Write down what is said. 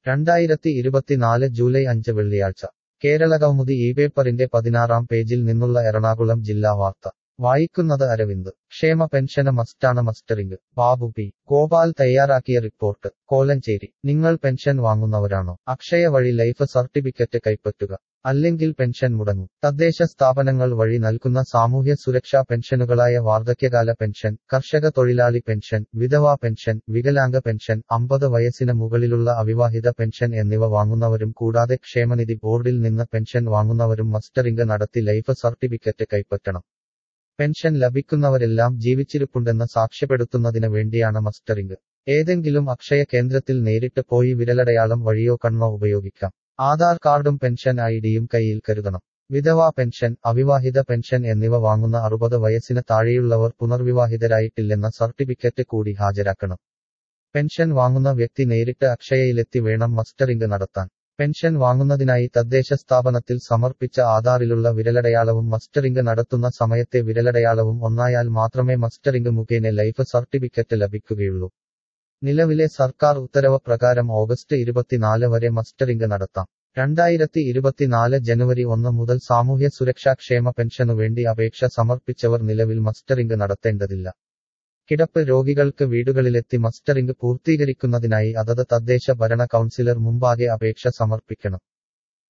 രണ്ടായിരത്തി ഇരുപത്തിനാല് ജൂലൈ അഞ്ച് വെള്ളിയാഴ്ച കേരളകൗമുദി ഈ പേപ്പറിന്റെ പതിനാറാം പേജിൽ നിന്നുള്ള എറണാകുളം ജില്ലാ വാർത്ത വായിക്കുന്നത് അരവിന്ദ് ക്ഷേമ പെൻഷന് മസ്റ്റാണ് മസ്റ്ററിംഗ് ബാബു പി ഗോപാൽ തയ്യാറാക്കിയ റിപ്പോർട്ട് കോലഞ്ചേരി നിങ്ങൾ പെൻഷൻ വാങ്ങുന്നവരാണോ അക്ഷയ വഴി ലൈഫ് സർട്ടിഫിക്കറ്റ് കൈപ്പറ്റുക അല്ലെങ്കിൽ പെൻഷൻ മുടങ്ങും തദ്ദേശ സ്ഥാപനങ്ങൾ വഴി നൽകുന്ന സാമൂഹ്യ സുരക്ഷാ പെൻഷനുകളായ വാർദ്ധക്യകാല പെൻഷൻ കർഷക തൊഴിലാളി പെൻഷൻ വിധവാ പെൻഷൻ വികലാംഗ പെൻഷൻ അമ്പത് വയസ്സിന് മുകളിലുള്ള അവിവാഹിത പെൻഷൻ എന്നിവ വാങ്ങുന്നവരും കൂടാതെ ക്ഷേമനിധി ബോർഡിൽ നിന്ന് പെൻഷൻ വാങ്ങുന്നവരും മസ്റ്ററിംഗ് നടത്തി ലൈഫ് സർട്ടിഫിക്കറ്റ് കൈപ്പറ്റണം പെൻഷൻ ലഭിക്കുന്നവരെല്ലാം ജീവിച്ചിരിപ്പുണ്ടെന്ന് സാക്ഷ്യപ്പെടുത്തുന്നതിന് വേണ്ടിയാണ് മസ്റ്ററിംഗ് ഏതെങ്കിലും അക്ഷയ കേന്ദ്രത്തിൽ നേരിട്ട് പോയി വിരലടയാളം വഴിയോ കണ്ണോ ഉപയോഗിക്കാം ആധാർ കാർഡും പെൻഷൻ ഐ ഡിയും കയ്യിൽ കരുതണം വിധവാ പെൻഷൻ അവിവാഹിത പെൻഷൻ എന്നിവ വാങ്ങുന്ന അറുപത് വയസ്സിന് താഴെയുള്ളവർ പുനർവിവാഹിതരായിട്ടില്ലെന്ന സർട്ടിഫിക്കറ്റ് കൂടി ഹാജരാക്കണം പെൻഷൻ വാങ്ങുന്ന വ്യക്തി നേരിട്ട് അക്ഷയയിലെത്തി വേണം മസ്റ്ററിംഗ് നടത്താൻ പെൻഷൻ വാങ്ങുന്നതിനായി തദ്ദേശ സ്ഥാപനത്തിൽ സമർപ്പിച്ച ആധാറിലുള്ള വിരലടയാളവും മസ്റ്ററിംഗ് നടത്തുന്ന സമയത്തെ വിരലടയാളവും ഒന്നായാൽ മാത്രമേ മസ്റ്ററിംഗ് മുഖേന ലൈഫ് സർട്ടിഫിക്കറ്റ് ലഭിക്കുകയുള്ളൂ നിലവിലെ സർക്കാർ ഉത്തരവ് പ്രകാരം ഓഗസ്റ്റ് ഇരുപത്തിനാല് വരെ മസ്റ്ററിംഗ് നടത്താം രണ്ടായിരത്തി ഇരുപത്തിനാല് ജനുവരി ഒന്ന് മുതൽ സാമൂഹ്യ സുരക്ഷാ ക്ഷേമ പെൻഷനു വേണ്ടി അപേക്ഷ സമർപ്പിച്ചവർ നിലവിൽ മസ്റ്ററിംഗ് നടത്തേണ്ടതില്ല കിടപ്പ് രോഗികൾക്ക് വീടുകളിലെത്തി മസ്റ്ററിംഗ് പൂർത്തീകരിക്കുന്നതിനായി അതത് തദ്ദേശ ഭരണ കൗൺസിലർ മുമ്പാകെ അപേക്ഷ സമർപ്പിക്കണം